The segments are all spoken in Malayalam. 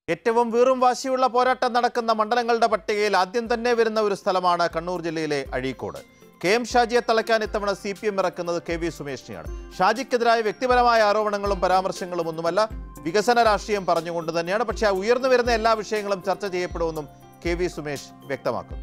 ഏറ്റവും വീറും വാശിയുള്ള പോരാട്ടം നടക്കുന്ന മണ്ഡലങ്ങളുടെ പട്ടികയിൽ ആദ്യം തന്നെ വരുന്ന ഒരു സ്ഥലമാണ് കണ്ണൂർ ജില്ലയിലെ അഴീക്കോട് കെ എം ഷാജിയെ തളയ്ക്കാൻ ഇത്തവണ സി പി എം ഇറക്കുന്നത് കെ വി സുമേഷിനെയാണ് ഷാജിക്കെതിരായ വ്യക്തിപരമായ ആരോപണങ്ങളും പരാമർശങ്ങളും ഒന്നുമല്ല വികസന രാഷ്ട്രീയം പറഞ്ഞുകൊണ്ട് തന്നെയാണ് പക്ഷേ ആ ഉയർന്നു വരുന്ന എല്ലാ വിഷയങ്ങളും ചർച്ച ചെയ്യപ്പെടുമെന്നും കെ വി സുമേഷ് വ്യക്തമാക്കുന്നു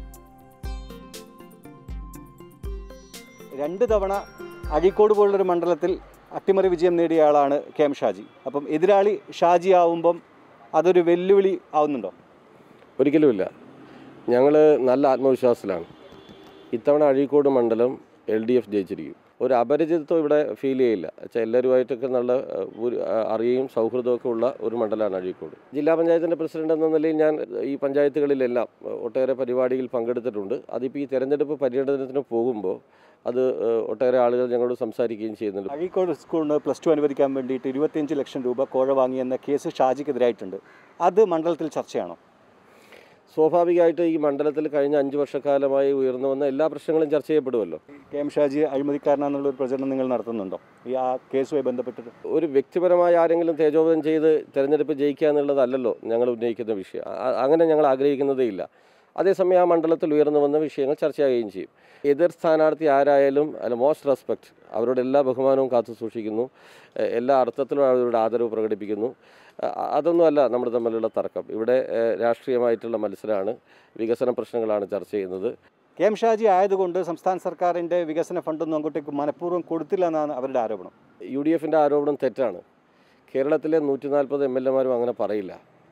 രണ്ട് തവണ അഴീക്കോട് പോലുള്ളൊരു മണ്ഡലത്തിൽ അട്ടിമറി വിജയം നേടിയ ആളാണ് കെ എം ഷാജി അപ്പം എതിരാളി ഷാജി ആവുമ്പം അതൊരു വെല്ലുവിളി ആവുന്നുണ്ടോ ഒരിക്കലുമില്ല ഞങ്ങൾ നല്ല ആത്മവിശ്വാസത്തിലാണ് ഇത്തവണ അഴീക്കോട് മണ്ഡലം എൽ ഡി എഫ് ജയിച്ചിരിക്കും ഒരു അപരിചിതത്വം ഇവിടെ ഫീൽ ചെയ്യില്ല വെച്ചാൽ എല്ലാവരുമായിട്ടൊക്കെ നല്ല ഏഹ്, ഒരു ആ, അറിയുകയും സൗഹൃദമൊക്കെ ഉള്ള ഒരു മണ്ഡലമാണ് അഴീക്കോട് ജില്ലാ പഞ്ചായത്തിൻ്റെ പ്രസിഡന്റ് എന്ന നിലയിൽ ഞാൻ ഈ പഞ്ചായത്തുകളിലെല്ലാം ഏഹ്, ഒട്ടേറെ പരിപാടിയിൽ പങ്കെടുത്തിട്ടുണ്ട് അതിപ്പോൾ ഈ തെരഞ്ഞെടുപ്പ് പര്യടനത്തിന് പോകുമ്പോൾ അത് ഏഹ്, ഒട്ടേറെ ആളുകൾ ഞങ്ങളോട് സംസാരിക്കുകയും ചെയ്യുന്നുണ്ട് അഴീക്കോട് സ്കൂളിന് പ്ലസ് ടു അനുവദിക്കാൻ വേണ്ടിയിട്ട് ഇരുപത്തിയഞ്ച് ലക്ഷം രൂപ കോഴ വാങ്ങിയെന്ന കേസ് ഷാജിക്കെതിരായിട്ടുണ്ട് അത് മണ്ഡലത്തിൽ ചർച്ചയാണോ സ്വാഭാവികമായിട്ട് ഈ മണ്ഡലത്തിൽ കഴിഞ്ഞ അഞ്ച് വർഷക്കാലമായി ഉയർന്നു വന്ന എല്ലാ പ്രശ്നങ്ങളും ചർച്ച ചെയ്യപ്പെടുമല്ലോ കെ എം ഷാജി അഴിമതിക്കാരനാണെന്നുള്ള ഒരു പ്രചരണം നിങ്ങൾ നടത്തുന്നുണ്ടോ ഈ ആ കേസുമായി ബന്ധപ്പെട്ടിട്ട് ഒരു വ്യക്തിപരമായ ആരെങ്കിലും തേജോവധം ചെയ്ത് തെരഞ്ഞെടുപ്പ് ജയിക്കുക എന്നുള്ളതല്ലല്ലോ ഞങ്ങൾ ഉന്നയിക്കുന്ന വിഷയം അ- അങ്ങനെ ഞങ്ങൾ ആഗ്രഹിക്കുന്നതേ ഇല്ല അതേസമയം ആ മണ്ഡലത്തിൽ ഉയർന്നു വന്ന വിഷയങ്ങൾ ചർച്ചയാകുകയും ചെയ്യും എതിർ സ്ഥാനാർത്ഥി ആരായാലും അല്ല മോസ്റ്റ് റെസ്പെക്ട് അവരുടെ എല്ലാ ബഹുമാനവും കാത്തു സൂക്ഷിക്കുന്നു എ- എല്ലാ അർത്ഥത്തിലും അവരുടെ ആദരവ് പ്രകടിപ്പിക്കുന്നു അ- അതൊന്നുമല്ല നമ്മൾ തമ്മിലുള്ള തർക്കം ഇവിടെ എ, രാഷ്ട്രീയമായിട്ടുള്ള മത്സരമാണ് വികസന പ്രശ്നങ്ങളാണ് ചർച്ച ചെയ്യുന്നത് കെ എം ഷാജി ആയതുകൊണ്ട് സംസ്ഥാന സർക്കാരിൻ്റെ വികസന ഫണ്ടൊന്നും അങ്ങോട്ടേക്ക് മനഃപൂർവ്വം കൊടുത്തില്ല എന്നാണ് അവരുടെ ആരോപണം യു ഡി എഫിൻ്റെ ആരോപണം തെറ്റാണ് കേരളത്തിലെ നൂറ്റി നാൽപ്പത് എം എൽ എമാരും അങ്ങനെ പറയില്ല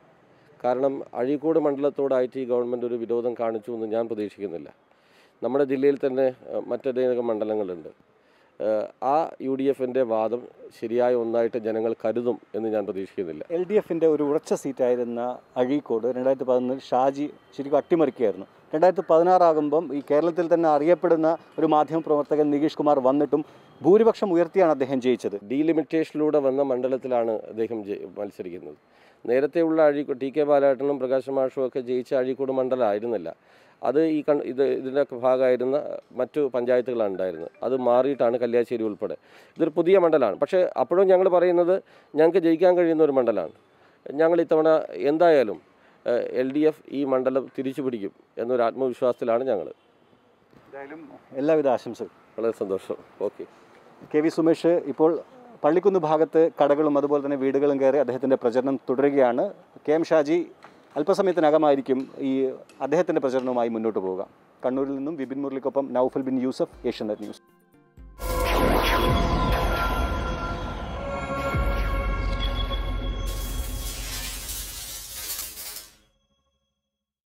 കാരണം അഴീക്കോട് മണ്ഡലത്തോടായിട്ട് ഈ ഗവൺമെൻറ് ഒരു വിരോധം കാണിച്ചു എന്ന് ഞാൻ പ്രതീക്ഷിക്കുന്നില്ല നമ്മുടെ ജില്ലയിൽ തന്നെ ഏഹ്, മറ്റനേകം മണ്ഡലങ്ങളുണ്ട് ഏഹ്, ആ യു ഡി എഫിൻ്റെ വാദം ശരിയായ ഒന്നായിട്ട് ജനങ്ങൾ കരുതും എന്ന് ഞാൻ പ്രതീക്ഷിക്കുന്നില്ല എൽ ഡി എഫിൻ്റെ ഒരു ഉറച്ച സീറ്റായിരുന്ന അഴീക്കോട് രണ്ടായിരത്തി പതിനൊന്നിൽ ഷാജി ശരിക്കും അട്ടിമറിക്കുകയായിരുന്നു രണ്ടായിരത്തി പതിനാറാകുമ്പം ഈ കേരളത്തിൽ തന്നെ അറിയപ്പെടുന്ന ഒരു മാധ്യമ പ്രവർത്തകൻ നികേഷ് കുമാർ വന്നിട്ടും ഭൂരിപക്ഷം ഉയർത്തിയാണ് അദ്ദേഹം ജയിച്ചത് ഡീലിമിറ്റേഷനിലൂടെ വന്ന മണ്ഡലത്തിലാണ് അദ്ദേഹം ജയി- മത്സരിക്കുന്നത് നേരത്തെയുള്ള അഴീക്കോട് ടി കെ ബാലേട്ടനും പ്രകാശ് മാഷും ഒക്കെ ജയിച്ച അഴീക്കോട് മണ്ഡലമായിരുന്നില്ല അത് ഈ കൺ ഇത് ഇതിൻ്റെ ഭാഗമായിരുന്ന മറ്റു പഞ്ചായത്തുകളാണ് ഉണ്ടായിരുന്നത് അത് മാറിയിട്ടാണ് കല്യാശ്ശേരി ഉൾപ്പെടെ ഇതൊരു പുതിയ മണ്ഡലമാണ് പക്ഷേ അപ്പോഴും ഞങ്ങൾ പറയുന്നത് ഞങ്ങൾക്ക് ജയിക്കാൻ കഴിയുന്ന ഒരു മണ്ഡലമാണ് ഞങ്ങൾ ഇത്തവണ എന്തായാലും എൽ ഡി എഫ് ഈ മണ്ഡലം തിരിച്ചു പിടിക്കും എന്നൊരു ആത്മവിശ്വാസത്തിലാണ് ഞങ്ങൾ എന്തായാലും എല്ലാവിധ ആശംസകളും വളരെ സന്തോഷം ഓക്കെ കെ വി സുമേഷ് ഇപ്പോൾ പള്ളിക്കുന്ന് ഭാഗത്ത് കടകളും അതുപോലെ തന്നെ വീടുകളും കയറി അദ്ദേഹത്തിൻ്റെ പ്രചരണം തുടരുകയാണ് കെ എം ഷാജി അല്പസമയത്തിനകമായിരിക്കും ഈ അദ്ദേഹത്തിൻ്റെ പ്രചരണവുമായി മുന്നോട്ട് പോവുക കണ്ണൂരിൽ നിന്നും വിപിൻ മുരളിക്കൊപ്പം നൌഫൽ ബിൻ യൂസഫ് ഏഷ്യനെറ്റ് ന്യൂസ്